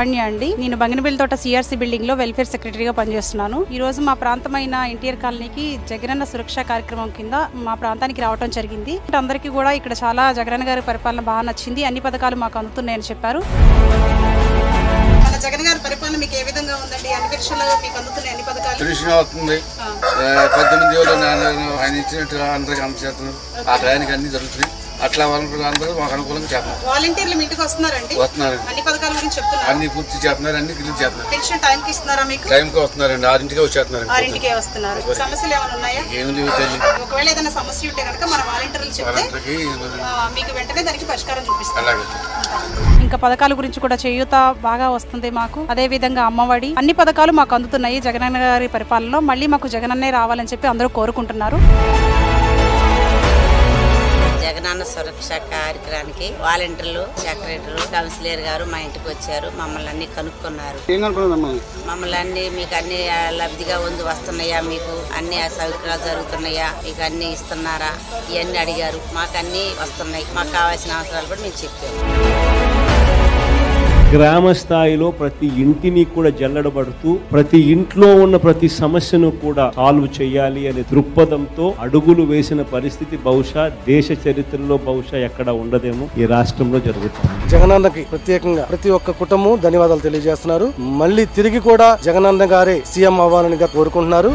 లావణ్య అండి నేను బంగినబిల్ తోట సిఆర్సీ బిల్డింగ్ లో వెల్ఫేర్ సెక్రటరీగా పనిచేస్తున్నాను ఈ రోజు మా ప్రాంతమైన ఎన్టీఆర్ కాలనీకి జగనన్న సురక్ష కార్యక్రమం కింద మా ప్రాంతానికి రావడం జరిగింది అందరికీ కూడా ఇక్కడ చాలా జగనన్న గారి పరిపాలన బాగా నచ్చింది అన్ని పథకాలు మాకు అందుతున్నాయని చెప్పారు మన జగన్ గారి పరిపాలన మీకు ఏ విధంగా ఉందండి అన్ని పెన్షన్లు మీకు అందుతున్నాయి అన్ని పథకాలు పెన్షన్ అవుతుంది ఆ, పద్దెనిమిది వేలు నాన్న- ఆయన ఇచ్చినట్టుగా అందరికి అందచేస్తున్నారు ఆ టయానికి అన్ని జరుగుతున్నాయి అట్లా వాళ్ళకి అందరూ మాకు అనుకూలంగా చేస్తున్నారు వాలంటీర్లు మీ ఇంటికి వస్తున్నారండి వస్తున్నారు అన్ని పథకాల గురించి చెప్తున్నారు అన్ని పూర్తి చేస్తున్నారు అన్ని క్లీన్ చేస్తున్నారు పెన్షన్ టైంకి ఇస్తున్నారా మీకు టైంకి వస్తున్నారండి ఆరింటికే వచ్చేస్తున్నారు ఆరింటికే వస్తున్నారు సమస్యలు ఏమైనా ఉన్నాయా ఏం లేవు తల్లి ఒకవేళ ఏదైనా సమస్య ఉంటే కనుక మన వాలంటీర్లు చెప్తే వాళ్ళందరికీ ఆ, మీకు వెంటనే దానికి పరిష్కారం చూపిస్తాం అలాగే ఇంకా పథకాల గురించి కూడా చేయూత బాగా వస్తుంది మాకు అదే విధంగా అమ్మఒడి అన్ని పథకాలు మాకు అందుతున్నాయి జగనన్న గారి పరిపాలనలో మళ్ళీ మాకు జగనన్నే రావాలని చెప్పి అందరూ కోరుకుంటున్నారు జగనన్న సురక్ష కార్యక్రమానికి వాలంటీర్లు సెక్రటరీలు కౌన్సిలర్ గారు మా ఇంటికి వచ్చారు మమ్మల్ని అన్ని కనుక్కున్నారు మమ్మల్ని అన్ని మీకు అన్ని ఆ, లబ్ధిగా ఉంది వస్తున్నాయా మీకు అన్ని ఆ సౌకర్యాలు జరుగుతున్నాయా మీకు అన్ని ఇస్తున్నారా ఇవన్నీ అడిగారు మాకు అన్ని వస్తున్నాయి మాకు కావాల్సిన అవసరాలు కూడా మేము చెప్పాము గ్రామ స్థాయిలో ప్రతి ఇంటిని కూడా జల్లడబడుతూ ప్రతి ఇంట్లో ఉన్న ప్రతి సమస్యను కూడా సాల్వ్ చేయాలి అనే దృక్పథంతో అడుగులు వేసిన పరిస్థితి బహుశా దేశ చరిత్రలో బహుశా ఎక్కడ ఉండదేమో ఈ రాష్ట్రంలో జరుగుతుంది జగనన్నకి ప్రత్యేకంగా ప్రతి ఒక్క కుటుంబం ధన్యవాదాలు తెలియజేస్తున్నారు మళ్ళీ తిరిగి కూడా జగనన్న గారే సీఎం అవ్వాలని గా కోరుకుంటున్నారు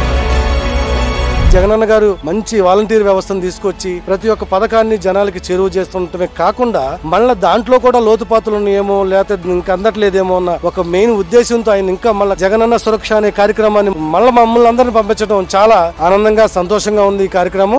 జగనన్న గారు మంచి వాలంటీర్ వ్యవస్థను తీసుకొచ్చి ప్రతి ఒక్క పథకాన్ని జనాలకి చేరువ చేస్తుంటమే కాకుండా మళ్ళీ దాంట్లో కూడా లోతుపాతులు ఉన్నాయేమో లేకపోతే ఇంకా అందట్లేదేమో అన్న ఒక మెయిన్ ఉద్దేశంతో ఆయన ఇంకా మళ్ళీ జగనన్న సురక్ష అనే కార్యక్రమాన్ని మళ్ళీ మమ్మల్ని అందరిని పంపించడం చాలా ఆనందంగా సంతోషంగా ఉంది ఈ కార్యక్రమం